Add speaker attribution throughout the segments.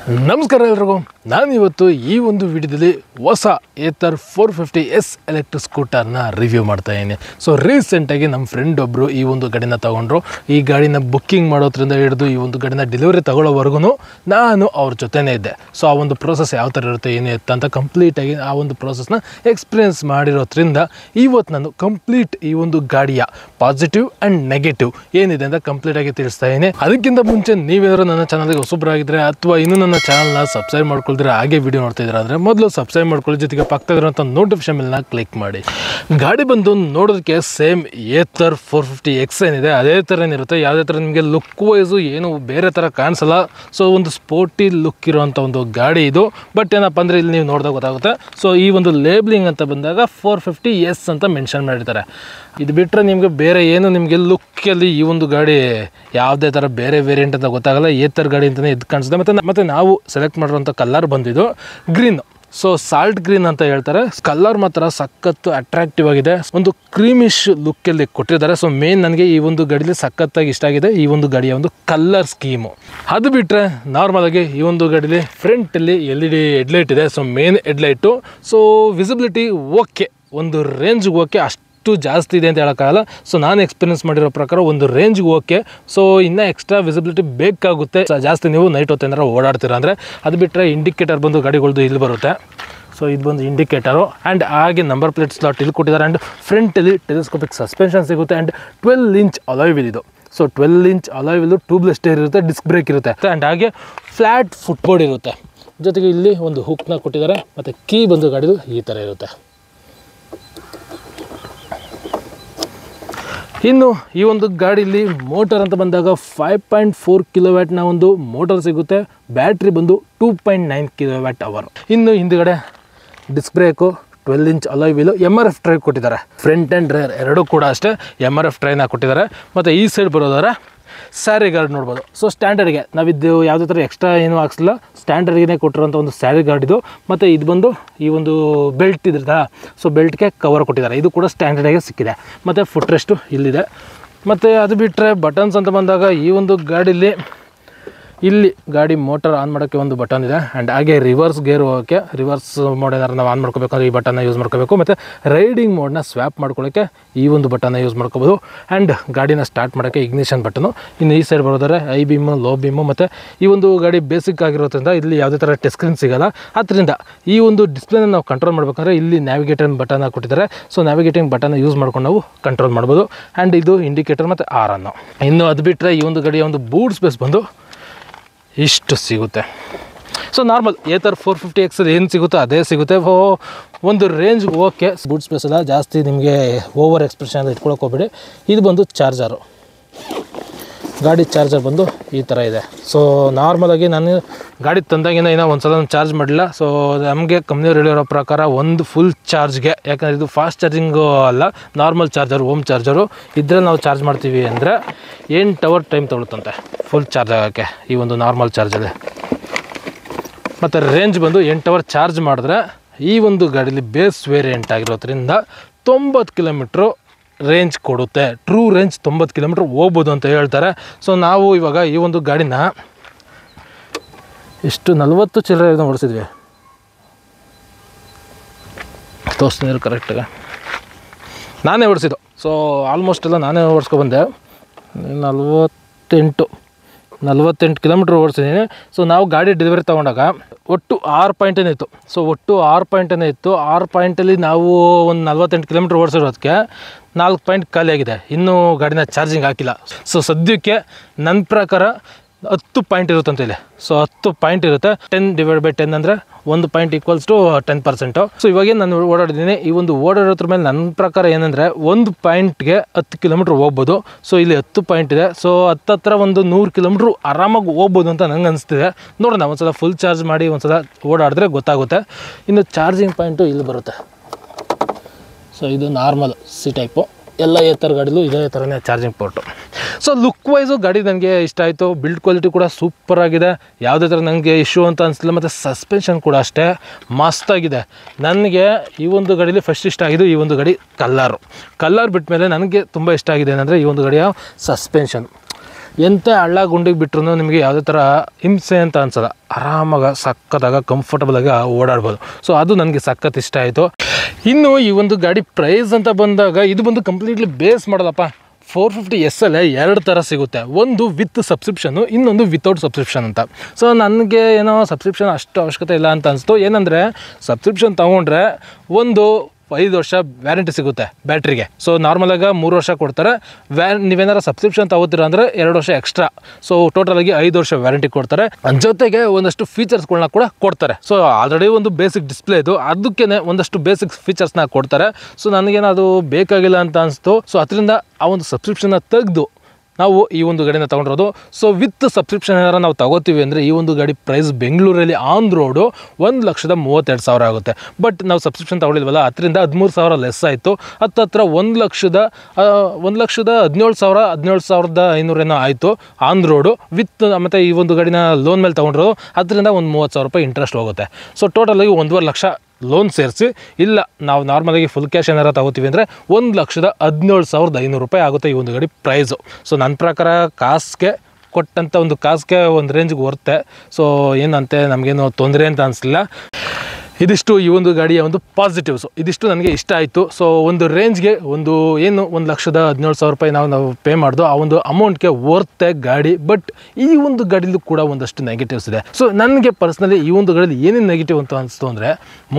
Speaker 1: ನಮಸ್ಕಾರ ಎಲ್ರಿಗೂ ನಾನು ಇವತ್ತು ಈ ಒಂದು ವಿಡಿಯೋದಲ್ಲಿ ಹೊಸ Ather four fifty S electric ಸ್ಕೂಟರ್ನ ರಿವ್ಯೂ ಮಾಡ್ತಾ ಇದ್ದೀನಿ ಸೊ ರೀಸೆಂಟಾಗಿ ನಮ್ಮ ಫ್ರೆಂಡ್ ಒಬ್ಬರು ಈ ಒಂದು ಗಾಡಿನ ತೊಗೊಂಡ್ರು ಈ ಗಾಡಿನ ಬುಕ್ಕಿಂಗ್ ಮಾಡೋದ್ರಿಂದ ಹಿಡಿದು ಈ ಒಂದು ಗಾಡಿನ ಡೆಲಿವರಿ ತಗೊಳ್ಳೋವರೆಗೂ ನಾನು ಅವ್ರ ಜೊತೆನೇ ಇದ್ದೆ ಸೊ ಆ ಒಂದು ಪ್ರೋಸೆಸ್ ಯಾವ ಥರ ಇರುತ್ತೆ ಏನು ಎತ್ತ ಅಂತ ಕಂಪ್ಲೀಟಾಗಿ ಆ ಒಂದು ಪ್ರೋಸೆಸ್ನ ಎಕ್ಸ್ಪೀರಿಯನ್ಸ್ ಮಾಡಿರೋದ್ರಿಂದ ಇವತ್ತು ನಾನು ಕಂಪ್ಲೀಟ್ ಈ ಒಂದು ಗಾಡಿಯ ಪಾಸಿಟಿವ್ ಆ್ಯಂಡ್ ನೆಗೆಟಿವ್ ಏನಿದೆ ಅಂತ ಕಂಪ್ಲೀಟಾಗಿ ತಿಳಿಸ್ತಾ ಇದ್ದೀನಿ ಅದಕ್ಕಿಂತ ಮುಂಚೆ ನೀವೇನಾದ್ರು ನನ್ನ ಚಾನಲ್ಗೆ ಹೊಸಬ್ರಾಗಿದ್ದರೆ ಅಥವಾ ಇನ್ನೂ ನನ್ನ ಚಾನಲ್ನ ಸಬ್ಸ್ಕ್ರೈಬ್ ಮಾಡ್ಕೊಳ್ತೀರಾ ಹಾಗೆ ವಿಡಿಯೋ ನೋಡ್ತಾ ಇದ್ದೀರಾ ಅಂದರೆ ಮೊದಲು ಸಬ್ಸ್ಕ್ರೈಬ್ ಮಾಡ್ಕೊಳ್ಳಿ ಜೊತೆಗೆ ಪಕ್ಕದಲ್ಲಿರುವಂಥ ನೋಟಿಫಿಕೇಶನ್ ಮೇಲ್ನ ಕ್ಲಿಕ್ ಮಾಡಿ ಗಾಡಿ ಬಂದು ನೋಡೋದಕ್ಕೆ same Ather four fifty X ಏನಿದೆ ಅದೇ ಥರನೇ ಇರುತ್ತೆ ಯಾವುದೇ ಥರ ನಿಮಗೆ ಲುಕ್ ವೈಸು ಏನು ಬೇರೆ ಥರ ಕಾಣಿಸಲ್ಲ ಸೊ ಒಂದು ಸ್ಪೋರ್ಟಿ ಲುಕ್ ಇರುವಂಥ ಒಂದು ಗಾಡಿ ಇದು ಬಟ್ ಏನಪ್ಪ ಅಂದರೆ ಇಲ್ಲಿ ನೀವು ನೋಡಿದಾಗ ಗೊತ್ತಾಗುತ್ತೆ ಸೊ ಈ ಒಂದು ಲೇಬ್ಲಿಂಗ್ ಅಂತ ಬಂದಾಗ ಫೋರ್ ಫಿಫ್ಟಿ ಎಸ್ ಅಂತ ಮೆನ್ಷನ್ ಮಾಡಿರ್ತಾರೆ ಇದು ಬಿಟ್ಟರೆ ನಿಮಗೆ ಬೇರೆ ಏನು ನಿಮಗೆ ಲುಕ್ಕಲ್ಲಿ ಈ ಒಂದು ಗಾಡಿ ಯಾವುದೇ ಥರ ಬೇರೆ ವೇರಿಯಂಟ್ ಅಂತ ಗೊತ್ತಾಗಲ್ಲ ಏತರ್ ಗಾಡಿ ಅಂತಲೇ ಇದು ಕಾಣಿಸುತ್ತೆ ಮತ್ತು ಮತ್ತು ನಾವು ಸೆಲೆಕ್ಟ್ ಮಾಡಿರೋಂಥ ಕಲರ್ ಬಂದಿದ್ದು ಗ್ರೀನ್ ಸೊ ಸಾಲ್ಟ್ ಗ್ರೀನ್ ಅಂತ ಹೇಳ್ತಾರೆ ಕಲರ್ ಮಾತ್ರ ಸಖತ್ತು ಅಟ್ರಾಕ್ಟಿವ್ ಆಗಿದೆ ಒಂದು ಕ್ರೀಮಿಶ್ ಲುಕ್ಕಲ್ಲಿ ಕೊಟ್ಟಿದ್ದಾರೆ ಸೊ ಮೇನ್ ನನಗೆ ಈ ಒಂದು ಗಾಡಿಲಿ ಸಖತ್ತಾಗಿ ಇಷ್ಟ ಆಗಿದೆ ಈ ಒಂದು ಗಾಡಿಯ ಒಂದು ಕಲರ್ ಸ್ಕೀಮು ಅದು ಬಿಟ್ಟರೆ ನಾರ್ಮಲಾಗಿ ಈ ಒಂದು ಗಾಡೀಲಿ ಫ್ರಂಟಲ್ಲಿ ಎಲ್ ಇ ಡಿ ಹೆಡ್ಲೈಟ್ ಇದೆ so main headlight so visibility okay ಒಂದು ರೇಂಜ್ಗೆ ಓಕೆ ಅಷ್ಟು ಜಾಸ್ತಿ ಇದೆ ಅಂತ ಹೇಳೋಕ್ಕಾಗಲ್ಲ ಸೊ ನಾನು ಎಕ್ಸ್ಪೀರಿಯನ್ಸ್ ಮಾಡಿರೋ ಪ್ರಕಾರ ಒಂದು ರೇಂಜ್ಗೆ ಓಕೆ ಸೊ ಇನ್ನೂ ಎಕ್ಸ್ಟ್ರಾ ವಿಸಿಬಿಲಿಟಿ ಬೇಕಾಗುತ್ತೆ ಸೊ ಜಾಸ್ತಿ ನೀವು ನೈಟ್ ಹೊತ್ತೇನಾರ ಓಡಾಡ್ತೀರಾ ಅಂದರೆ ಅದು ಬಿಟ್ಟರೆ ಇಂಡಿಕೇಟರ್ ಬಂದು ಗಾಡಿಗಳ್ದು ಇಲ್ಲಿ ಬರುತ್ತೆ ಸೊ ಇದು ಬಂದು ಇಂಡಿಕೇಟರು ಆ್ಯಂಡ್ ಹಾಗೆ ನಂಬರ್ ಪ್ಲೇಟ್ ಸ್ಲಾಟ್ ಇಲ್ಲಿ ಕೊಟ್ಟಿದ್ದಾರೆ ಆ್ಯಂಡ್ ಫ್ರಂಟಲ್ಲಿ ಟೆಲಿಸ್ಕೋಪಿಕ್ ಸಸ್ಪೆನ್ಷನ್ ಸಿಗುತ್ತೆ ಆ್ಯಂಡ್ ಟ್ವೆಲ್ ಇಂಚ್ ಅಲಾಯ್ವಿಲ್ ಇದು so twelve inch alloy wheel tubeless tyre ಇರುತ್ತೆ ಡಿಸ್ಕ್ ಬ್ರೇಕ್ ಇರುತ್ತೆ ಆ್ಯಂಡ್ ಹಾಗೆ ಫ್ಲ್ಯಾಟ್ ಫುಟ್ಬೋರ್ಡ್ ಇರುತ್ತೆ ಜೊತೆಗೆ ಇಲ್ಲಿ ಒಂದು ಹುಕ್ನ ಕೊಟ್ಟಿದ್ದಾರೆ ಮತ್ತು ಕೀ ಬಂದು ಗಾಡಿದು ಈ ಥರ ಇರುತ್ತೆ ಇನ್ನು ಈ ಒಂದು ಗಾಡೀಲಿ ಮೋಟರ್ ಅಂತ ಬಂದಾಗ ಫೈವ್ ಪಾಯಿಂಟ್ ಫೋರ್ ಕಿಲೋವ್ಯಾಟ್ನ ಒಂದು ಮೋಟರ್ ಸಿಗುತ್ತೆ ಬ್ಯಾಟ್ರಿ ಬಂದು two point nine kilowatt hour ಇನ್ನು ಹಿಂದುಗಡೆ disc brake twelve inch alloy wheel M R F tyre ಕೊಟ್ಟಿದ್ದಾರೆ ಫ್ರಂಟ್ ಆ್ಯಂಡ್ ರೇರ್ ಎರಡೂ ಕೂಡ ಅಷ್ಟೇ ಎಮ್ ಆರ್ ಎಫ್ ಟ್ರೈನ ಕೊಟ್ಟಿದ್ದಾರೆ ಮತ್ತು ಈ ಸೈಡ್ ಬರೋದಾದ್ರೆ ಸ್ಯಾರಿ ಗಾರ್ಡ್ ನೋಡ್ಬೋದು ಸೊ ಸ್ಟ್ಯಾಂಡರ್ಡ್ಗೆ ನಾವಿದ್ದು ಯಾವುದೇ ಥರ ಎಕ್ಸ್ಟ್ರಾ ಏನೂ ಹಾಕ್ಸಿಲ್ಲ ಸ್ಟ್ಯಾಂಡರ್ಡ್ಗೆ ಕೊಟ್ಟಿರೋಂಥ ಒಂದು ಸ್ಯಾರಿ ಗಾರ್ಡ್ ಇದು ಮತ್ತು ಇದು ಬಂದು ಈ ಒಂದು ಬೆಲ್ಟ್ ಇದ್ರಲ್ಲ ಸೊ ಬೆಲ್ಟ್ಗೆ ಕವರ್ ಕೊಟ್ಟಿದ್ದಾರೆ ಇದು ಕೂಡ ಸ್ಟ್ಯಾಂಡರ್ಡಾಗೆ ಸಿಕ್ಕಿದೆ ಮತ್ತು ಫುಟ್ ರೆಸ್ಟು ಇಲ್ಲಿದೆ ಮತ್ತು ಅದು ಬಿಟ್ಟರೆ ಬಟನ್ಸ್ ಅಂತ ಬಂದಾಗ ಈ ಒಂದು ಗಾಡೀಲಿ ಇಲ್ಲಿ ಗಾಡಿ ಮೋಟರ್ ಆನ್ ಮಾಡೋಕ್ಕೆ ಒಂದು ಬಟನ್ ಇದೆ ಆ್ಯಂಡ್ ಹಾಗೆ ರಿವರ್ಸ್ ಗೇರ್ ಹೋಗೋಕ್ಕೆ ರಿವರ್ಸ್ ಮೋಡ್ ಏನಾರು ನಾವು ಆನ್ ಮಾಡ್ಕೋಬೇಕಂದ್ರೆ ಈ ಬಟನ್ನ ಯೂಸ್ ಮಾಡ್ಕೋಬೇಕು ಮತ್ತು ರೈಡಿಂಗ್ ಮೋಡ್ನ ಸ್ವ್ಯಾಪ್ ಮಾಡ್ಕೊಳ್ಳೋಕ್ಕೆ ಈ ಒಂದು ಬಟನ್ನ ಯೂಸ್ ಮಾಡ್ಕೋಬೋದು ಆ್ಯಂಡ್ ಗಾಡಿನ ಸ್ಟಾರ್ಟ್ ಮಾಡೋಕ್ಕೆ ಇಗ್ನಿಷನ್ ಬಟನು ಇನ್ನು ಈ ಸೈಡ್ ಬರೋದಾದ್ರೆ ಐ ಬೀಮು ಲೋ ಬೀಮು ಮತ್ತು ಈ ಒಂದು ಗಾಡಿ ಬೇಸಿಕ್ ಆಗಿರೋದ್ರಿಂದ ಇಲ್ಲಿ ಯಾವುದೇ ಥರ ಟಚ್ ಸ್ಕ್ರೀನ್ ಸಿಗೋಲ್ಲ ಆದ್ದರಿಂದ ಈ ಒಂದು ಡಿಸ್ಪ್ಲೇನ ನಾವು ಕಂಟ್ರೋಲ್ ಮಾಡಬೇಕಂದ್ರೆ ಇಲ್ಲಿ ನ್ಯಾವಿಗೇಟರ್ ಬಟನ್ ಕೊಟ್ಟಿದ್ದಾರೆ ಸೊ ನ್ಯಾವಿಗೇಟಿಂಗ್ ಬಟನ್ ಯೂಸ್ ಮಾಡ್ಕೊಂಡು ನಾವು ಕಂಟ್ರೋಲ್ ಮಾಡ್ಬೋದು ಆ್ಯಂಡ್ ಇದು ಇಂಡಿಕೇಟರ್ ಮತ್ತು ಆರ್ ಅನ್ನು ಇನ್ನು ಅದು ಬಿಟ್ಟರೆ ಈ ಒಂದು ಗಾಡಿಯ ಒಂದು ಬೂಟ್ ಸ್ಪೇಸ್ ಬಂದು ಇಷ್ಟು ಸಿಗುತ್ತೆ so normal Ather four fifty ಎಕ್ಸಲ್ಲಿ ಏನು ಸಿಗುತ್ತೋ ಅದೇ ಸಿಗುತ್ತೆ ಓ ಒಂದು ರೇಂಜ್ ಓಕೆ ಬೂಟ್ ಸ್ಪೇಸ್ ಎಲ್ಲ ಜಾಸ್ತಿ ನಿಮಗೆ ಓವರ್ ಎಕ್ಸ್ಪ್ರೆಷನ್ ಇಟ್ಕೊಳಕ್ಕೆ ಹೋಗ್ಬೇಡಿ ಇದು ಬಂದು ಚಾರ್ಜರು ಗಾಡಿ ಚಾರ್ಜರ್ ಬಂದು ಈ ಥರ ಇದೆ ಸೊ ನಾರ್ಮಲಾಗಿ ನಾನು ಗಾಡಿ ತಂದಾಗಿಂದ ಇನ್ನೂ ಒಂದು ಸಲ ಚಾರ್ಜ್ ಮಾಡಲಿಲ್ಲ ಸೊ ನಮಗೆ ಕಂಪ್ನಿಯವ್ರು ಹೇಳಿರೋ ಪ್ರಕಾರ ಒಂದು ಫುಲ್ ಚಾರ್ಜ್ಗೆ ಯಾಕಂದರೆ ಇದು ಫಾಸ್ಟ್ ಚಾರ್ಜಿಂಗು ಅಲ್ಲ ನಾರ್ಮಲ್ ಚಾರ್ಜರ್ ಹೋಮ್ ಚಾರ್ಜರು ಇದ್ದರೆ ನಾವು ಚಾರ್ಜ್ ಮಾಡ್ತೀವಿ ಅಂದರೆ ಎಂಟು ಅವರ್ ಟೈಮ್ ತೊಗೊಳುತ್ತಂತೆ ಫುಲ್ ಚಾರ್ಜ್ ಆಗೋಕ್ಕೆ ಈ ಒಂದು ನಾರ್ಮಲ್ ಚಾರ್ಜಲ್ಲಿ ಮತ್ತು ರೇಂಜ್ ಬಂದು ಎಂಟು ಅವರ್ ಚಾರ್ಜ್ ಮಾಡಿದ್ರೆ ಈ ಒಂದು ಗಾಡೀಲಿ ಬೇಸ್ ವೇರಿಯಂಟ್ ಆಗಿರೋದ್ರಿಂದ ತೊಂಬತ್ತು ಕಿಲೋಮೀಟ್ರು ರೇಂಜ್ ಕೊಡುತ್ತೆ ಟ್ರೂ ರೇಂಜ್ ತೊಂಬತ್ತು ಕಿಲೋಮೀಟ್ರ್ ಹೋಗ್ಬೋದು ಅಂತ ಹೇಳ್ತಾರೆ ಸೊ ನಾವು ಇವಾಗ ಈ ಒಂದು ಗಾಡಿನ ಎಷ್ಟು ನಲ್ವತ್ತು ಚಿಲ್ಲರೆ ಓಡಿಸಿದ್ವಿ ತೋರಿಸ್ತೀನಿ ಕರೆಕ್ಟಾಗಿ ನಾನೇ ಓಡಿಸಿದ್ದು ಸೊ ಆಲ್ಮೋಸ್ಟ್ ಎಲ್ಲ ನಾನೇ ಓಡಿಸ್ಕೊಬಂದೆ ನಲ್ವತ್ತೆಂಟು ನಲ್ವತ್ತೆಂಟು ಕಿಲೋಮೀಟ್ರ್ ಓಡಿಸಿದ್ದೀನಿ ಸೊ ನಾವು ಗಾಡಿ ಡೆಲಿವರಿ ತೊಗೊಂಡಾಗ ಒಟ್ಟು ಆರು ಪಾಯಿಂಟೇ ಇತ್ತು ಸೊ ಒಟ್ಟು ಆರು ಪಾಯಿಂಟೇ ಇತ್ತು ಆರು ಪಾಯಿಂಟಲ್ಲಿ ನಾವು ಒಂದು ನಲ್ವತ್ತೆಂಟು ಕಿಲೋಮೀಟ್ರ್ ಓಡಿಸಿರೋದಕ್ಕೆ ನಾಲ್ಕು ಪಾಯಿಂಟ್ ಖಾಲಿಯಾಗಿದೆ ಇನ್ನೂ ಗಾಡಿನ ಚಾರ್ಜಿಂಗ್ ಹಾಕಿಲ್ಲ ಸೊ ಸದ್ಯಕ್ಕೆ ನನ್ನ ಪ್ರಕಾರ ಹತ್ತು ಪಾಯಿಂಟ್ ಇರುತ್ತಂತ ಇಲ್ಲಿ ಸೊ ಹತ್ತು ಪಾಯಿಂಟ್ ಇರುತ್ತೆ ಟೆನ್ ಡಿವೈಡ್ ಬೈ ಟೆನ್ ಅಂದರೆ ಒಂದು point equals to ten percent so ಇವಾಗೇನು ನಾನು ಓಡಾಡಿದ್ದೀನಿ ಈ ಒಂದು ಓಡಾಡೋದ್ರ ಮೇಲೆ ನನ್ನ ಪ್ರಕಾರ ಏನಂದರೆ ಒಂದು ಪಾಯಿಂಟ್ಗೆ ಹತ್ತು ಕಿಲೋಮೀಟ್ರ್ ಹೋಗ್ಬೋದು ಸೊ ಇಲ್ಲಿ ಹತ್ತು ಪಾಯಿಂಟ್ ಇದೆ ಸೊ ಹತ್ತತ್ರ ಒಂದು ನೂರು ಕಿಲೋಮೀಟ್ರ್ ಆರಾಮಾಗಿ ಹೋಗ್ಬೋದು ಅಂತ ನಂಗೆ ಅನಿಸ್ತಿದೆ ನೋಡೋಣ ಒಂದ್ಸಲ ಫುಲ್ ಚಾರ್ಜ್ ಮಾಡಿ ಒಂದ್ಸಲ ಓಡಾಡಿದ್ರೆ ಗೊತ್ತಾಗುತ್ತೆ ಇನ್ನು ಚಾರ್ಜಿಂಗ್ ಪಾಯಿಂಟು ಇಲ್ಲಿ ಬರುತ್ತೆ ಸೊ ಇದು ನಾರ್ಮಲ್ ಸಿ ಟೈಪು ಎಲ್ಲ ಎತ್ತರ ಗಾಡಿಲೂ ಇದೇ ಥರನೇ charging port so look wise ಗಾಡಿ ನನಗೆ ಇಷ್ಟ ಆಯಿತು ಬಿಲ್ಡ್ ಕ್ವಾಲಿಟಿ ಕೂಡ ಸೂಪರ್ ಆಗಿದೆ ಯಾವುದೇ ಥರ ನನಗೆ ಇಶ್ಯೂ ಅಂತ ಅನಿಸ್ಲಿಲ್ಲ ಮತ್ತು ಸಸ್ಪೆನ್ಷನ್ ಕೂಡ ಅಷ್ಟೇ ಮಸ್ತಾಗಿದೆ ನನಗೆ ಈ ಒಂದು ಗಾಡೀಲಿ ಫಸ್ಟ್ ಇಷ್ಟ ಆಗಿದ್ದು ಈ ಒಂದು ಗಾಡಿ ಕಲ್ಲರು ಕಲ್ಲರ್ ಬಿಟ್ಟ ಮೇಲೆ ನನಗೆ ತುಂಬ ಇಷ್ಟ ಆಗಿದೆ ಏನಂದರೆ ಈ ಒಂದು ಗಾಡಿಯ ಸಸ್ಪೆನ್ಷನ್ ಎಂಥ ಹಳ್ಳ ಗುಂಡಿಗೆ ಬಿಟ್ರು ನಿಮಗೆ ಯಾವುದೇ ಥರ ಹಿಂಸೆ ಅಂತ ಅನ್ಸಲ್ಲ ಆರಾಮಾಗ ಸಕ್ಕತ್ತಾಗ ಕಂಫರ್ಟಬಲಾಗಿ ಓಡಾಡ್ಬೋದು ಸೊ ಅದು ನನಗೆ ಸಖತ್ ಇಷ್ಟ ಆಯಿತು ಇನ್ನು ಈ ಒಂದು ಗಾಡಿ ಪ್ರೈಸ್ ಅಂತ ಬಂದಾಗ ಇದು ಬಂದು ಕಂಪ್ಲೀಟ್ಲಿ ಬೇಸ್ ಮಾಡಲ್ಲಪ್ಪ ಫೋರ್ ಫಿಫ್ಟಿ ಎಸ್ ಅಲ್ಲೇ ಎರಡು ಥರ ಸಿಗುತ್ತೆ ಒಂದು ವಿತ್ ಸಬ್ಸ್ಕ್ರಿಪ್ಷನು ಇನ್ನೊಂದು ವಿತೌಟ್ ಸಬ್ಸ್ಕ್ರಿಪ್ಷನ್ ಅಂತ ಸೊ ನನಗೆ ಏನೋ ಸಬ್ಸ್ಕ್ರಿಪ್ಷನ್ ಅಷ್ಟು ಅವಶ್ಯಕತೆ ಇಲ್ಲ ಅಂತ ಅನಿಸ್ತು ಏನಂದರೆ ಸಬ್ಸ್ಕ್ರಿಪ್ಷನ್ ತೊಗೊಂಡ್ರೆ ಒಂದು ಐದು ವರ್ಷ ವ್ಯಾರಂಟಿ ಸಿಗುತ್ತೆ ಬ್ಯಾಟ್ರಿಗೆ ಸೊ ನಾರ್ಮಲಾಗ ಮೂರು ವರ್ಷ ಕೊಡ್ತಾರೆ ವ್ಯಾ ನೀವೇನಾರು ಸಬ್ಸ್ಕ್ರಿಪ್ಷನ್ ತಗೋತೀರ ಅಂದರೆ ಎರಡು ವರ್ಷ ಎಕ್ಸ್ಟ್ರಾ ಸೊ ಟೋಟಲಾಗಿ ಐದು ವರ್ಷ ವ್ಯಾರಂಟಿ ಕೊಡ್ತಾರೆ ಅದ್ರ ಜೊತೆಗೆ ಒಂದಷ್ಟು ಫೀಚರ್ಸ್ಗಳನ್ನ ಕೂಡ ಕೊಡ್ತಾರೆ ಸೊ ಆಲ್ರೆಡಿ ಒಂದು ಬೇಸಿಕ್ ಡಿಸ್ಪ್ಲೇ ಇದು ಅದಕ್ಕೆ ಒಂದಷ್ಟು ಬೇಸಿಕ್ ಫೀಚರ್ಸ್ನ ಕೊಡ್ತಾರೆ ಸೊ ನನಗೇನು ಅದು ಬೇಕಾಗಿಲ್ಲ ಅಂತ ಅನಿಸ್ತು ಸೊ ಅದರಿಂದ ಆ ಒಂದು ಸಬ್ಸ್ಕ್ರಿಪ್ಷನ್ನ ತೆಗೆದು ನಾವು ಈ ಒಂದು ಗಾಡಿನ ತೊಗೊಂಡಿರೋದು ಸೊ ವಿತ್ ಸಬ್ಸ್ಕ್ರಿಪ್ಷನ್ ಏನಾರ ನಾವು ತಗೋತೀವಿ ಅಂದರೆ ಈ ಒಂದು ಗಾಡಿ ಪ್ರೈಸ್ ಬೆಂಗಳೂರಲ್ಲಿ ಆನ್ ರೋಡು ಒಂದು ಲಕ್ಷದ ಮೂವತ್ತೆರಡು ಸಾವಿರ ಆಗುತ್ತೆ ಬಟ್ ನಾವು ಸಬ್ಸ್ಕ್ರಿಪ್ಷನ್ ತೊಗೊಳಿಲ್ವಲ್ಲ ಅದರಿಂದ ಹದಿಮೂರು ಸಾವಿರ ಲೆಸ್ ಆಯಿತು ಹತ್ತತ್ರ ಒಂದು ಲಕ್ಷದ ಆ, ಒಂದು ಲಕ್ಷದ ಹದಿನೇಳು ಸಾವಿರ ಹದಿನೇಳು ಸಾವಿರದ ಐನೂರೇನೋ ಆಯಿತು ಆನ್ ರೋಡು ವಿತ್ ಮತ್ತು ಈ ಒಂದು ಗಾಡಿನ ಲೋನ್ ಮೇಲೆ ತೊಗೊಂಡಿರೋದು ಅದರಿಂದ ಒಂದು ಮೂವತ್ತು ಸಾವಿರ ರೂಪಾಯಿ ಇಂಟ್ರೆಸ್ಟ್ ಹೋಗುತ್ತೆ ಸೊ ಟೋಟಲಾಗಿ ಒಂದೂವರೆ ಲಕ್ಷ ಲೋನ್ ಸೇರಿಸಿ ಇಲ್ಲ ನಾವು ನಾರ್ಮಲಾಗಿ ಫುಲ್ ಕ್ಯಾಶ್ ಏನಾರ ತಗೋತೀವಿ ಅಂದರೆ ಒಂದು ಲಕ್ಷದ ಹದಿನೇಳು ಸಾವಿರದ ಐನೂರು ರೂಪಾಯಿ ಆಗುತ್ತೆ ಈ ಒಂದು ಗಾಡಿ ಪ್ರೈಸು ಸೊ ನನ್ನ ಪ್ರಕಾರ ಕಾಸ್ಗೆ ಕೊಟ್ಟಂಥ ಒಂದು ಕಾಸ್ಗೆ ಒಂದು ರೇಂಜ್ಗೆ ವರ್ತೆ ಸೊ ಏನಂತೆ ನಮಗೇನು ತೊಂದರೆ ಅಂತ ಅನಿಸ್ಲಿಲ್ಲ ಇದಿಷ್ಟು ಈ ಒಂದು ಗಾಡಿಯ ಒಂದು ಪಾಸಿಟಿವ್ಸು ಇದಿಷ್ಟು ನನಗೆ ಇಷ್ಟ ಆಯಿತು ಸೊ ಒಂದು ರೇಂಜ್ಗೆ ಒಂದು ಏನು ಒಂದು ಲಕ್ಷದ ಹದಿನೇಳು ಸಾವಿರ ರೂಪಾಯಿ ನಾವು ನಾವು ಪೇ ಮಾಡ್ದೋ ಆ ಒಂದು ಅಮೌಂಟ್ಗೆ ವರ್ತೆ ಗಾಡಿ ಬಟ್ ಈ ಒಂದು ಗಾಡಿಲೂ ಕೂಡ ಒಂದಷ್ಟು ನೆಗೆಟಿವ್ಸ್ ಇದೆ ಸೊ ನನಗೆ ಪರ್ಸ್ನಲಿ ಈ ಒಂದು ಗಾಡಿಲಿ ಏನೇನು ನೆಗೆಟಿವ್ ಅಂತ ಅನಿಸ್ತು ಅಂದರೆ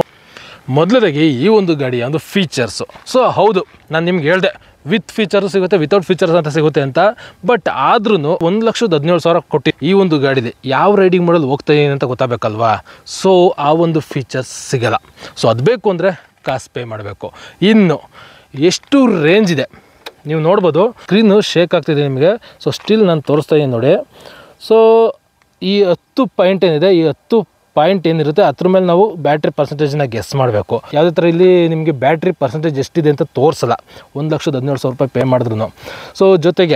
Speaker 1: ಮೊದಲದಾಗಿ ಈ ಒಂದು ಗಾಡಿಯ ಒಂದು ಫೀಚರ್ಸು ಸೊ ಹೌದು ನಾನು ನಿಮ್ಗೆ ಹೇಳಿದೆ ವಿತ್ ಫೀಚರ್ಸ್ ಸಿಗುತ್ತೆ ವಿತೌಟ್ ಫೀಚರ್ಸ್ ಅಂತ ಸಿಗುತ್ತೆ ಅಂತ ಬಟ್ ಆದ್ರೂ ಒಂದು ಲಕ್ಷದ ಹದಿನೇಳು ಸಾವಿರ ಕೊಟ್ಟು ಈ ಒಂದು ಗಾಡಿದೆ ಯಾವ ರೈಡಿಂಗ್ ಮಾಡಲ್ ಹೋಗ್ತಾ ಇದೀನಿ ಅಂತ ಗೊತ್ತಾಗಬೇಕಲ್ವಾ ಸೊ ಆ ಒಂದು ಫೀಚರ್ಸ್ ಸಿಗಲ್ಲ ಸೊ ಅದು ಬೇಕು ಅಂದರೆ ಕಾಸು ಪೇ ಮಾಡಬೇಕು ಇನ್ನು ಎಷ್ಟು ರೇಂಜ್ ಇದೆ ನೀವು ನೋಡ್ಬೋದು ಸ್ಕ್ರೀನು ಶೇಕ್ ಆಗ್ತಿದೆ ನಿಮಗೆ ಸೊ ಸ್ಟಿಲ್ ನಾನು ತೋರಿಸ್ತಾ ಇದ್ದೀನಿ ನೋಡಿ ಸೊ ಈ ಹತ್ತು ಪಾಯಿಂಟ್ ಏನಿದೆ ಈ ಹತ್ತು ಪಾಯಿಂಟ್ ಏನಿರುತ್ತೆ ಅದ್ರ ಮೇಲೆ ನಾವು ಬ್ಯಾಟ್ರಿ ಪರ್ಸೆಂಟೇಜ್ನ ಗೆಸ್ ಮಾಡಬೇಕು ಯಾವುದೇ ಥರ ಇಲ್ಲಿ ನಿಮಗೆ ಬ್ಯಾಟ್ರಿ ಪರ್ಸೆಂಟೇಜ್ ಎಷ್ಟಿದೆ ಅಂತ ತೋರಿಸಲ್ಲ ಒಂದು ಲಕ್ಷದ ಹದಿನೇಳು ಸಾವಿರ ರೂಪಾಯಿ ಪೇ ಮಾಡಿದ್ರು ಸೊ ಜೊತೆಗೆ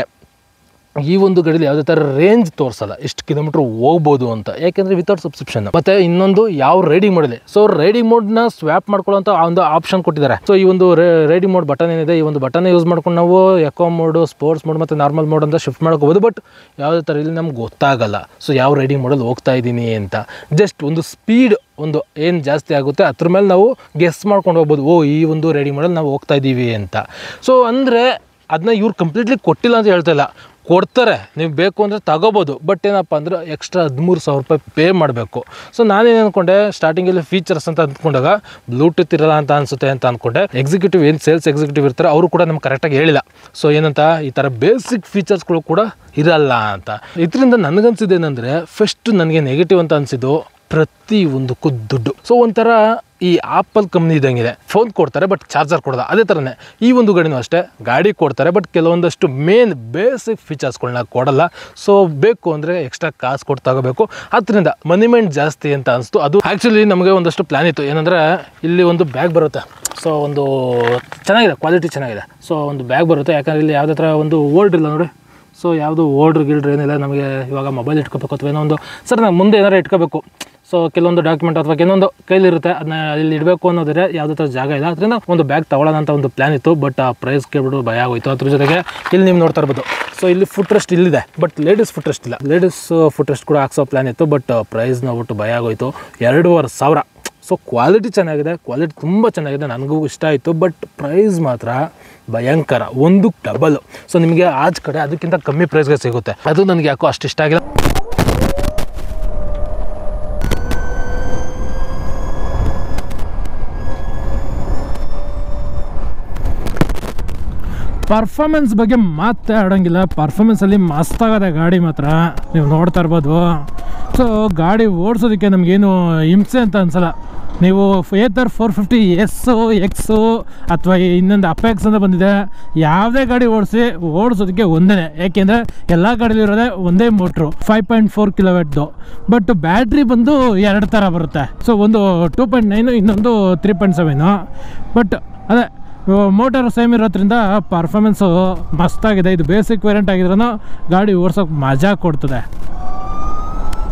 Speaker 1: ಈ ಒಂದು ಗಾಡೀಲಿ ಯಾವುದೇ ಥರ ರೇಂಜ್ ತೋರಿಸಲ್ಲ ಎಷ್ಟು ಕಿಲೋಮೀಟ್ರ್ ಹೋಗ್ಬೋದು ಅಂತ ಯಾಕೆಂದರೆ ವಿತೌಟ್ ಸಬ್ಸ್ಕ್ರಿಪ್ಷನ್ ಮತ್ತೆ ಇನ್ನೊಂದು ಯಾವ ರೈಡಿಂಗ್ ಮಾಡಲಿ ಸೊ ರೈಡಿಂಗ್ ಮೋಡ್ನ ಸ್ವ್ಯಾಪ್ ಮಾಡ್ಕೊಳ್ಳೋಂಥ ಆ ಒಂದು ಆಪ್ಷನ್ ಕೊಟ್ಟಿದ್ದಾರೆ ಸೊ ಈ ಒಂದು ರೈಡಿಂಗ್ ಮೋಡ್ ಬಟನ್ ಏನಿದೆ ಈ ಒಂದು ಬಟನ್ ಯೂಸ್ ಮಾಡ್ಕೊಂಡು ನಾವು ಎಕೋ ಮೋಡು ಸ್ಪೋರ್ಟ್ಸ್ ಮೋಡ್ ಮತ್ತು ನಾರ್ಮಲ್ ಮೋಡ್ ಅಂತ ಶಿಫ್ಟ್ ಮಾಡ್ಕೋಬೋದು ಬಟ್ ಯಾವುದೇ ಥರ ಇಲ್ಲಿ ನಮ್ಗೆ ಗೊತ್ತಾಗಲ್ಲ ಸೊ ಯಾವ ರೈಡಿಂಗ್ ಮೋಡಲ್ಲಿ ಹೋಗ್ತಾ ಇದ್ದೀನಿ ಅಂತ ಜಸ್ಟ್ ಒಂದು ಸ್ಪೀಡ್ ಒಂದು ಏನು ಜಾಸ್ತಿ ಆಗುತ್ತೆ ಅದ್ರ ಮೇಲೆ ನಾವು ಗೆಸ್ ಮಾಡ್ಕೊಂಡು ಹೋಗ್ಬೋದು ಓ ಈ ಒಂದು ರೈಡಿಂಗ್ ಮಾಡಲ್ ನಾವು ಹೋಗ್ತಾ ಇದ್ದೀವಿ ಅಂತ ಸೊ ಅಂದರೆ ಅದನ್ನ ಇವ್ರು ಕಂಪ್ಲೀಟ್ಲಿ ಕೊಟ್ಟಿಲ್ಲ ಅಂತ ಹೇಳ್ತಾ ಇಲ್ಲ ಕೊಡ್ತಾರೆ ನೀವು ಬೇಕು ಅಂದರೆ ತಗೋಬೋದು ಬಟ್ ಏನಪ್ಪ ಅಂದ್ರೆ ಎಕ್ಸ್ಟ್ರಾ ಹದಿಮೂರು ಸಾವಿರ ರೂಪಾಯಿ ಪೇ ಮಾಡಬೇಕು ಸೊ ನಾನೇನು ಅಂದ್ಕೊಂಡೆ ಸ್ಟಾರ್ಟಿಂಗಲ್ಲಿ ಫೀಚರ್ಸ್ ಅಂತ ಅಂದ್ಕೊಂಡಾಗ ಬ್ಲೂಟೂತ್ ಇರಲ್ಲ ಅಂತ ಅನಿಸುತ್ತೆ ಅಂತ ಅಂದ್ಕೊಂಡೆ ಎಕ್ಸಿಕ್ಯೂಟಿವ್ ಏನು ಸೇಲ್ಸ್ ಎಕ್ಸಿಕ್ಯೂಟಿವ್ ಇರ್ತಾರೆ ಅವರು ಕೂಡ ನಮ್ಗೆ ಕರೆಕ್ಟಾಗಿ ಹೇಳಿಲ್ಲ ಸೊ ಏನಂತ ಈ ಥರ ಬೇಸಿಕ್ ಫೀಚರ್ಸ್ಗಳು ಕೂಡ ಇರಲ್ಲ ಅಂತ ಇದರಿಂದ ನನಗನ್ಸಿದ್ದೇನೆಂದರೆ ಫಸ್ಟ್ ನನಗೆ ನೆಗೆಟಿವ್ ಅಂತ ಅನಿಸಿದ್ದು ಪ್ರತಿ ಒಂದಕ್ಕೂ ದುಡ್ಡು ಸೊ ಒಂಥರ ಈ ಆಪಲ್ ಕಂಪ್ನಿ ಇದ್ದಂಗಿದೆ ಫೋನ್ ಕೊಡ್ತಾರೆ ಬಟ್ ಚಾರ್ಜರ್ ಕೊಡೋದ ಅದೇ ಥರನೇ ಈ ಒಂದು ಗಾಡಿನೂ ಅಷ್ಟೇ ಗಾಡಿ ಕೊಡ್ತಾರೆ ಬಟ್ ಕೆಲವೊಂದಷ್ಟು ಮೇನ್ ಬೇಸಿಕ್ ಫೀಚರ್ಸ್ಗಳನ್ನ ಕೊಡಲ್ಲ ಸೊ ಬೇಕು ಅಂದರೆ ಎಕ್ಸ್ಟ್ರಾ ಕಾಸು ಕೊಟ್ಟು ತಗೋಬೇಕು ಅದರಿಂದ ಮನಿಮೆಂಟ್ ಜಾಸ್ತಿ ಅಂತ ಅನಿಸ್ತು ಅದು ಆ್ಯಕ್ಚುಲಿ ನಮಗೆ ಒಂದಷ್ಟು ಪ್ಲ್ಯಾನ್ ಇತ್ತು ಏನಂದರೆ ಇಲ್ಲಿ ಒಂದು ಬ್ಯಾಗ್ ಬರುತ್ತೆ ಸೊ ಒಂದು ಚೆನ್ನಾಗಿದೆ ಕ್ವಾಲಿಟಿ ಚೆನ್ನಾಗಿದೆ ಸೊ ಒಂದು ಬ್ಯಾಗ್ ಬರುತ್ತೆ ಯಾಕಂದರೆ ಇಲ್ಲಿ ಯಾವುದೇ ಥರ ಒಂದು ಓಲ್ಡ್ ಇಲ್ಲ ನೋಡಿ ಸೊ ಯಾವುದು ಓಲ್ಡ್ರ್ ಗಿಲ್ಡ್ರ್ ಏನಿಲ್ಲ ನಮಗೆ ಇವಾಗ ಮೊಬೈಲ್ ಇಟ್ಕೋಬೇಕು ಅಥವಾ ಏನೋ ಒಂದು ಸರ್ ನಾನು ಮುಂದೆ ಏನಾರು ಇಟ್ಕೋಬೇಕು ಸೊ ಕೆಲವೊಂದು ಡಾಕ್ಯುಮೆಂಟ್ ಅಥವಾ ಕೆಲವೊಂದು ಕೈಲಿರುತ್ತೆ ಅದನ್ನ ಇಲ್ಲಿ ಇಡಬೇಕು ಅನ್ನೋದ್ರೆ ಯಾವುದೇ ಥರ ಜಾಗ ಇಲ್ಲ ಅದರಿಂದ ಒಂದು ಬ್ಯಾಗ್ ತಗೊಳ್ಳೋಣ ಅಂತ ಒಂದು ಪ್ಲ್ಯಾನ್ ಇತ್ತು ಬಟ್ ಆ ಪ್ರೈಸ್ ಕೇಳ್ಬಿಟ್ಟು ಭಯ ಆಗೋಯ್ತು ಅದ್ರ ಜೊತೆಗೆ ಇಲ್ಲಿ ನೀವು ನೋಡ್ತಾ ಇರ್ಬೋದು ಸೊ ಇಲ್ಲಿ ಫುಟ್ ರೆಸ್ಟ್ ಇಲ್ಲಿದೆ ಬಟ್ ಲೇಡೀಸ್ ಫುಟ್ ರೆಸ್ಟ್ ಇಲ್ಲ ಲೇಡೀಸ್ ಫುಟ್ ರೆಸ್ಟ್ ಕೂಡ ಹಾಕ್ಸೋ ಪ್ಲ್ಯಾನ್ ಇತ್ತು ಬಟ್ ಪ್ರೈಸ್ ನೋಡ್ಬಿಟ್ಟು ಭಯ ಆಗೋಯ್ತು ಎರಡೂವರೆ ಸಾವಿರ ಸೊ ಕ್ವಾಲಿಟಿ ಚೆನ್ನಾಗಿದೆ ಕ್ವಾಲಿಟಿ ತುಂಬ ಚೆನ್ನಾಗಿದೆ ನನಗೂ ಇಷ್ಟ ಆಯಿತು ಬಟ್ ಪ್ರೈಸ್ ಮಾತ್ರ ಭಯಂಕರ ಒಂದು ಡಬಲ್ ಸೊ ನಿಮಗೆ ಆಜ್ ಕಡೆ ಅದಕ್ಕಿಂತ ಕಮ್ಮಿ ಪ್ರೈಸ್ಗೆ ಸಿಗುತ್ತೆ ಅದು ನನಗೆ ಯಾಕೋ ಅಷ್ಟು ಇಷ್ಟ ಆಗಿಲ್ಲ ಪರ್ಫಾರ್ಮೆನ್ಸ್ ಬಗ್ಗೆ ಮಾತೇ ಆಡೋಂಗಿಲ್ಲ ಪರ್ಫಾರ್ಮೆನ್ಸಲ್ಲಿ ಮಸ್ತಾಗದೆ ಗಾಡಿ ಮಾತ್ರ ನೀವು ನೋಡ್ತಾ ಇರ್ಬೋದು ಸೊ ಗಾಡಿ ಓಡಿಸೋದಕ್ಕೆ ನಮಗೇನು ಹಿಂಸೆ ಅಂತ ಅನ್ಸಲ್ಲ ನೀವು Ather four fifty S X ಅಥವಾ ಇನ್ನೊಂದು ಅಪೆಕ್ಸ್ ಅಂತ ಬಂದಿದೆ ಯಾವುದೇ ಗಾಡಿ ಓಡಿಸಿ ಓಡಿಸೋದಕ್ಕೆ ಒಂದೇ ಯಾಕೆಂದರೆ ಎಲ್ಲ ಗಾಡಿಲಿರೋದೇ ಒಂದೇ ಮೋಟ್ರು ಫೈವ್ ಪಾಯಿಂಟ್ ಫೋರ್ ಕಿಲೋವ್ಯಾಟ್ದು ಬಟ್ ಬ್ಯಾಟ್ರಿ ಬಂದು ಎರಡು ಥರ ಬರುತ್ತೆ ಸೊ ಒಂದು ಟೂ ಪಾಯಿಂಟ್ ನೈನು ಇನ್ನೊಂದು ತ್ರೀ ಪಾಯಿಂಟ್ ಸೆವೆನು ಬಟ್ ಅದೇ ಮೋಟರ್ ಸೇಮ್ ಇರೋದ್ರಿಂದ ಪರ್ಫಾರ್ಮೆನ್ಸು ಮಸ್ತಾಗಿದೆ ಇದು ಬೇಸಿಕ್ ವೇರಿಯಂಟ್ ಆಗಿದ್ರೂ ಗಾಡಿ ಓಡ್ಸೋಕೆ ಮಜಾ ಕೊಡ್ತದೆ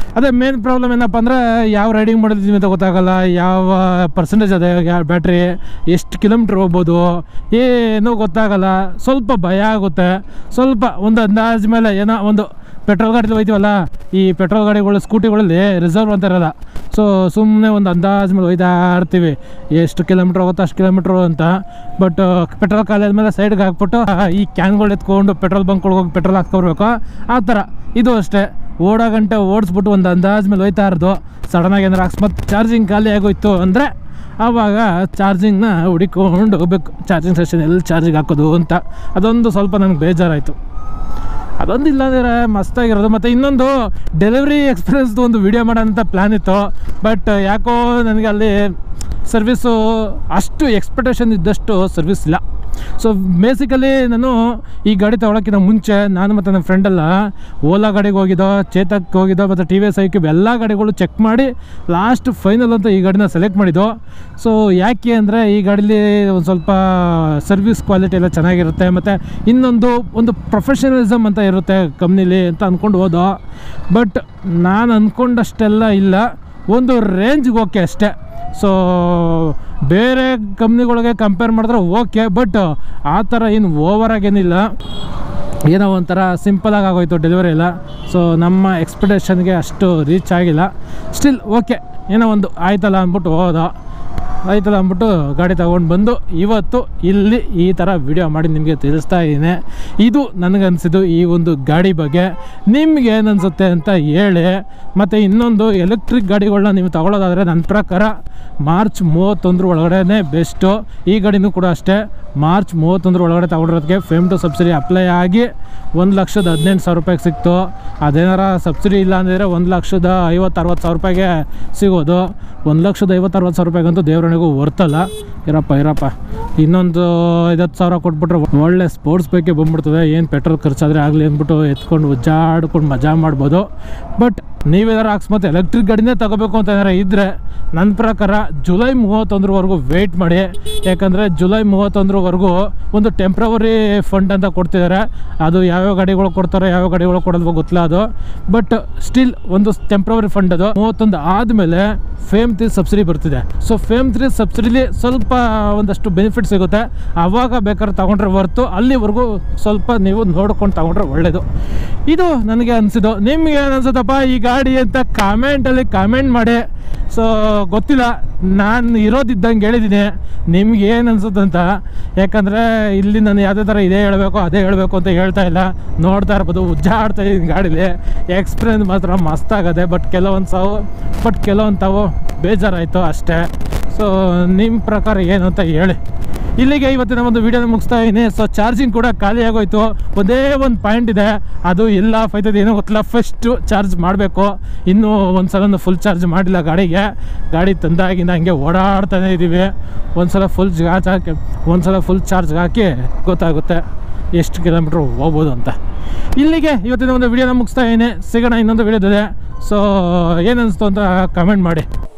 Speaker 1: ಅದೇ ಮೇನ್ ಪ್ರಾಬ್ಲಮ್ ಏನಪ್ಪ ಅಂದರೆ ಯಾವ ರೈಡಿಂಗ್ ಮಾಡಿದ್ವಿ ಅಂತ ಗೊತ್ತಾಗಲ್ಲ ಯಾವ ಪರ್ಸೆಂಟೇಜ್ ಅದೇ ಯಾವ ಬ್ಯಾಟ್ರಿ ಎಷ್ಟು ಕಿಲೋಮೀಟ್ರ್ ಹೋಗ್ಬೋದು ಏನೂ ಗೊತ್ತಾಗಲ್ಲ ಸ್ವಲ್ಪ ಭಯ ಆಗುತ್ತೆ ಸ್ವಲ್ಪ ಒಂದು ಅಂದಾಜು ಮೇಲೆ ಏನೋ ಒಂದು ಪೆಟ್ರೋಲ್ ಗಾಡಿ ಹೋಯ್ತೀವಲ್ಲ ಈ ಪೆಟ್ರೋಲ್ ಗಾಡಿಗಳು ಸ್ಕೂಟಿಗಳಲ್ಲಿ ರಿಸರ್ವ್ ಅಂತ ಇರೋಲ್ಲ ಸೊ ಸುಮ್ಮನೆ ಒಂದು ಅಂದಾಜು ಮೇಲೆ ಒಯ್ತಾ ಇರ್ತೀವಿ ಎಷ್ಟು ಕಿಲೋಮೀಟ್ರ್ ಹೋಗುತ್ತೋ ಅಷ್ಟು ಕಿಲೋಮೀಟ್ರು ಅಂತ ಬಟ್ ಪೆಟ್ರೋಲ್ ಖಾಲಿ ಆದಮೇಲೆ ಸೈಡ್ಗೆ ಹಾಕ್ಬಿಟ್ಟು ಈ ಕ್ಯಾನ್ಗಳು ಎತ್ಕೊಂಡು ಪೆಟ್ರೋಲ್ ಬಂಕ್ಗಳಿಗೆ ಹೋಗಿ ಪೆಟ್ರೋಲ್ ಹಾಕ್ಕೊಡ್ಬೇಕು ಆ ಥರ ಇದು ಅಷ್ಟೇ ಓಡೋ ಗಂಟೆ ಓಡಿಸ್ಬಿಟ್ಟು ಒಂದು ಅಂದಾಜು ಮೇಲೆ ಹೋಯ್ತಾ ಇರೋದು ಸಡನ್ನಾಗಿ ಏನಾರು ಅಕಸ್ಮಾತ್ ಚಾರ್ಜಿಂಗ್ ಖಾಲಿ ಆಗೋಯ್ತು ಅಂದರೆ ಆವಾಗ ಚಾರ್ಜಿಂಗ್ನ ಹುಡಿಕೊಂಡು ಹೋಗ್ಬೇಕು ಚಾರ್ಜಿಂಗ್ ಸೆಷನ್ ಎಲ್ಲಿ ಚಾರ್ಜಿಗೆ ಹಾಕೋದು ಅಂತ ಅದೊಂದು ಸ್ವಲ್ಪ ನನಗೆ ಬೇಜಾರಾಯಿತು ಅದೊಂದು ಇಲ್ಲಾಂದರೆ ಮಸ್ತಾಗಿರೋದು ಮತ್ತು ಇನ್ನೊಂದು ಡೆಲಿವರಿ ಎಕ್ಸ್ಪೀರಿಯನ್ಸ್ದು ಒಂದು ವಿಡಿಯೋ ಮಾಡೋಂಥ ಪ್ಲ್ಯಾನ್ ಇತ್ತು ಬಟ್ ಯಾಕೋ ನನಗೆ ಅಲ್ಲಿ ಸರ್ವಿಸು ಅಷ್ಟು ಎಕ್ಸ್ಪೆಕ್ಟೇಷನ್ ಇದ್ದಷ್ಟು ಸರ್ವಿಸ್ ಇಲ್ಲ ಸೊ ಬೇಸಿಕಲಿ ನಾನು ಈ ಗಾಡಿ ತೊಗೊಳಕ್ಕಿಂತ ಮುಂಚೆ ನಾನು ಮತ್ತು ನನ್ನ ಫ್ರೆಂಡೆಲ್ಲ ಓಲಾ ಗಾಡಿಗೆ ಹೋಗಿದ್ದೋ ಚೇತಕ್ ಹೋಗಿದ್ದೋ ಮತ್ತು ಟಿ ವಿ ಎಸ್ ಐಕ್ಯೂಬ್ ಎಲ್ಲ ಗಾಡಿಗಳು ಚೆಕ್ ಮಾಡಿ ಲಾಸ್ಟ್ ಫೈನಲ್ ಅಂತ ಈ ಗಾಡಿನ ಸೆಲೆಕ್ಟ್ ಮಾಡಿದ್ದು ಸೊ ಯಾಕೆ ಅಂದರೆ ಈ ಗಾಡೀಲಿ ಒಂದು ಸ್ವಲ್ಪ ಸರ್ವಿಸ್ ಕ್ವಾಲಿಟಿ ಎಲ್ಲ ಚೆನ್ನಾಗಿರುತ್ತೆ ಮತ್ತು ಇನ್ನೊಂದು ಒಂದು ಪ್ರೊಫೆಷನಲಿಸಮ್ ಅಂತ ಇರುತ್ತೆ ಕಂಪ್ನಿಲಿ ಅಂತ ಅಂದ್ಕೊಂಡು ಹೋದೋ ಬಟ್ ನಾನು ಅಂದ್ಕೊಂಡಷ್ಟೆಲ್ಲ ಇಲ್ಲ ಒಂದು ರೇಂಜ್ಗೆ ಓಕೆ ಅಷ್ಟೇ ಸೊ ಬೇರೆ ಕಂಪ್ನಿಗಳಿಗೆ ಕಂಪೇರ್ ಮಾಡಿದ್ರೆ ಓಕೆ ಬಟ್ ಆ ಥರ ಏನು ಓವರಾಗಿ ಏನಿಲ್ಲ ಏನೋ ಒಂಥರ ಸಿಂಪಲಾಗಿ ಆಗೋಯ್ತು ಡೆಲಿವರಿ ಎಲ್ಲ ಸೊ ನಮ್ಮ ಎಕ್ಸ್ಪೆಕ್ಟೇಷನ್ಗೆ ಅಷ್ಟು ರೀಚ್ ಆಗಿಲ್ಲ ಸ್ಟಿಲ್ ಓಕೆ ಏನೋ ಒಂದು ಆಯ್ತಲ್ಲ ಅಂದ್ಬಿಟ್ಟು ಹೋದ ಆಯ್ತಲ್ಲ ಅಂದ್ಬಿಟ್ಟು ಗಾಡಿ ತಗೊಂಡು ಬಂದು ಇವತ್ತು ಇಲ್ಲಿ ಈ ಥರ ವಿಡಿಯೋ ಮಾಡಿ ನಿಮಗೆ ತಿಳಿಸ್ತಾ ಇದ್ದೀನಿ ಇದು ನನಗನ್ಸಿದ್ದು ಈ ಒಂದು ಗಾಡಿ ಬಗ್ಗೆ ನಿಮ್ಗೆ ಏನು ಅನಿಸುತ್ತೆ ಅಂತ ಹೇಳಿ ಮತ್ತು ಇನ್ನೊಂದು ಎಲೆಕ್ಟ್ರಿಕ್ ಗಾಡಿಗಳನ್ನ ನೀವು ತಗೊಳ್ಳೋದಾದರೆ ನನ್ನ ಪ್ರಕಾರ ಮಾರ್ಚ್ ಮೂವತ್ತೊಂದರ ಒಳಗಡೆ ಬೆಸ್ಟು ಈ ಗಾಡಿನೂ ಕೂಡ ಅಷ್ಟೇ ಮಾರ್ಚ್ ಮೂವತ್ತೊಂದರ ಒಳಗಡೆ ತಗೊಂಡಿರೋದಕ್ಕೆ ಫೇಮ್ ಟು ಸಬ್ಸಿಡಿ ಅಪ್ಲೈ ಆಗಿ ಒಂದು ಲಕ್ಷದ ಹದಿನೆಂಟು ಸಾವಿರ ರೂಪಾಯಿಗೆ ಸಿಕ್ತು ಅದೇನಾರ ಸಬ್ಸಿಡಿ ಇಲ್ಲ ಅಂದಿದ್ರೆ ಒಂದು ಲಕ್ಷದ ಐವತ್ತು ಅರವತ್ತು ಸಾವಿರ ರೂಪಾಯಿಗೆ ಸಿಗೋದು ಒಂದು ಲಕ್ಷದ ಐವತ್ತು ಅರವತ್ತು ಸಾವಿರ ರೂಪಾಯಿಗಂತೂ ದೇವರಣಿಗೂ ವರ್ತಲ್ಲ ಇರಪ್ಪ ಇರಪ್ಪ ಇನ್ನೊಂದು ಐವತ್ತು ಸಾವಿರ ಕೊಟ್ಬಿಟ್ರೆ ಒಳ್ಳೆ ಸ್ಪೋರ್ಟ್ಸ್ ಬೈಕೆ ಬಂದ್ಬಿಡ್ತದೆ ಏನು ಪೆಟ್ರೋಲ್ ಖರ್ಚಾದರೆ ಆಗಲಿ ಅಂದ್ಬಿಟ್ಟು ಎತ್ಕೊಂಡು ಉಜ್ಜಾಡ್ಕೊಂಡು ಮಜಾ ಮಾಡ್ಬೋದು ಬಟ್ ನೀವೇನಾರು ಅಕಸ್ಮಾತ್ ಎಲೆಕ್ಟ್ರಿಕ್ ಗಾಡಿನೇ ತಗೋಬೇಕು ಅಂತ ಏನಾರ ಇದ್ದರೆ ನನ್ನ ಪ್ರಕಾರ ಜುಲೈ ಮೂವತ್ತೊಂದರವರೆಗೂ ವೆಯ್ಟ್ ಮಾಡಿ ಯಾಕಂದರೆ ಜುಲೈ ಮೂವತ್ತೊಂದರವರೆಗೂ ಒಂದು ಟೆಂಪ್ರವರಿ ಫಂಡ್ ಅಂತ ಕೊಡ್ತಿದ್ದಾರೆ ಅದು ಯಾವ್ಯಾವ ಗಾಡಿಗಳು ಕೊಡ್ತಾರೆ ಯಾವ್ಯಾವ ಗಾಡಿಗಳು ಕೊಡೋದು ಗೊತ್ತಿಲ್ಲ ಅದು ಬಟ್ ಸ್ಟಿಲ್ ಒಂದು ಟೆಂಪ್ರವರಿ ಫಂಡ್ ಅದು ಮೂವತ್ತೊಂದು ಆದಮೇಲೆ ಫೇಮ್ ತ್ರೀ ಸಬ್ಸಿಡಿ ಬರ್ತಿದೆ ಸೊ ಫೇಮ್ ತ್ರೀ ಸಬ್ಸಿಡಿಲಿ ಸ್ವಲ್ಪ ಒಂದಷ್ಟು ಬೆನಿಫಿಟ್ ಸಿಗುತ್ತೆ ಆವಾಗ ಬೇಕಾದ್ರೆ ತಗೊಂಡ್ರೆ ಹೊರ್ತು ಅಲ್ಲಿವರೆಗೂ ಸ್ವಲ್ಪ ನೀವು ನೋಡ್ಕೊಂಡು ತಗೊಂಡ್ರೆ ಒಳ್ಳೆಯದು ಇದು ನನಗೆ ಅನಿಸಿದ್ದು ನಿಮ್ಗೆ ಏನು ಅನ್ಸುತ್ತಪ್ಪ ಈ ಗಾಡಿ ಅಂತ ಕಾಮೆಂಟಲ್ಲಿ ಕಾಮೆಂಟ್ ಮಾಡಿ ಸೊ ಗೊತ್ತಿಲ್ಲ ನಾನು ಇರೋದಿದ್ದಂಗೆ ಹೇಳಿದ್ದೀನಿ ನಿಮ್ಗೆ ಏನು ಅನ್ಸುತ್ತೆ ಅಂತ ಯಾಕಂದರೆ ಇಲ್ಲಿ ನಾನು ಯಾವುದೇ ಥರ ಇದೇ ಹೇಳಬೇಕು ಅದೇ ಹೇಳಬೇಕು ಅಂತ ಹೇಳ್ತಾ ಇಲ್ಲ ನೋಡ್ತಾ ಇರ್ಬೋದು ಉಜ್ಜಾಡ್ತಾ ಇದ್ದೀನಿ ಗಾಡೀಲಿ ಎಕ್ಸ್ಪೀರಿಯನ್ಸ್ ಮಾತ್ರ ಮಸ್ತಾಗದೆ ಬಟ್ ಕೆಲವೊಂದು ಸಾವು ಬಟ್ ಕೆಲವೊಂದು ತಾವು ಬೇಜಾರಾಯಿತು ಅಷ್ಟೇ ಸೊ ನಿಮ್ಮ ಪ್ರಕಾರ ಏನು ಅಂತ ಹೇಳಿ ಇಲ್ಲಿಗೆ ಇವತ್ತಿನ ಒಂದು ವಿಡಿಯೋನ ಮುಗಿಸ್ತಾ ಇದ್ದೀನಿ ಸೊ ಚಾರ್ಜಿಂಗ್ ಕೂಡ ಖಾಲಿ ಆಗೋಯ್ತು ಒಂದೇ ಒಂದು ಪಾಯಿಂಟ್ ಇದೆ ಅದು ಎಲ್ಲ ಫೈತದ ಏನೋ ಗೊತ್ತಿಲ್ಲ ಫಸ್ಟು ಚಾರ್ಜ್ ಮಾಡಬೇಕು ಇನ್ನೂ ಒಂದು ಸಲ ಫುಲ್ ಚಾರ್ಜ್ ಮಾಡಿಲ್ಲ ಗಾಡಿಗೆ ಗಾಡಿ ತಂದಾಗಿಂದ ಹಂಗೆ ಓಡಾಡ್ತಾನೆ ಇದ್ದೀವಿ ಒಂದು ಸಲ ಫುಲ್ ಚಾರ್ಜ್ ಹಾಕಿ ಒಂದು ಸಲ ಫುಲ್ ಚಾರ್ಜ್ ಹಾಕಿ ಗೊತ್ತಾಗುತ್ತೆ ಎಷ್ಟು ಕಿಲೋಮೀಟ್ರ್ ಹೋಗ್ಬೋದು ಅಂತ ಇಲ್ಲಿಗೆ ಇವತ್ತಿನ ಒಂದು ವಿಡಿಯೋನ ಮುಗಿಸ್ತಾ ಇದ್ದೀನಿ ಸಿಗೋಣ ಇನ್ನೊಂದು ವಿಡಿಯೋದಿದೆ ಸೊ ಏನು ಅನಿಸ್ತು ಅಂತ ಕಮೆಂಟ್ ಮಾಡಿ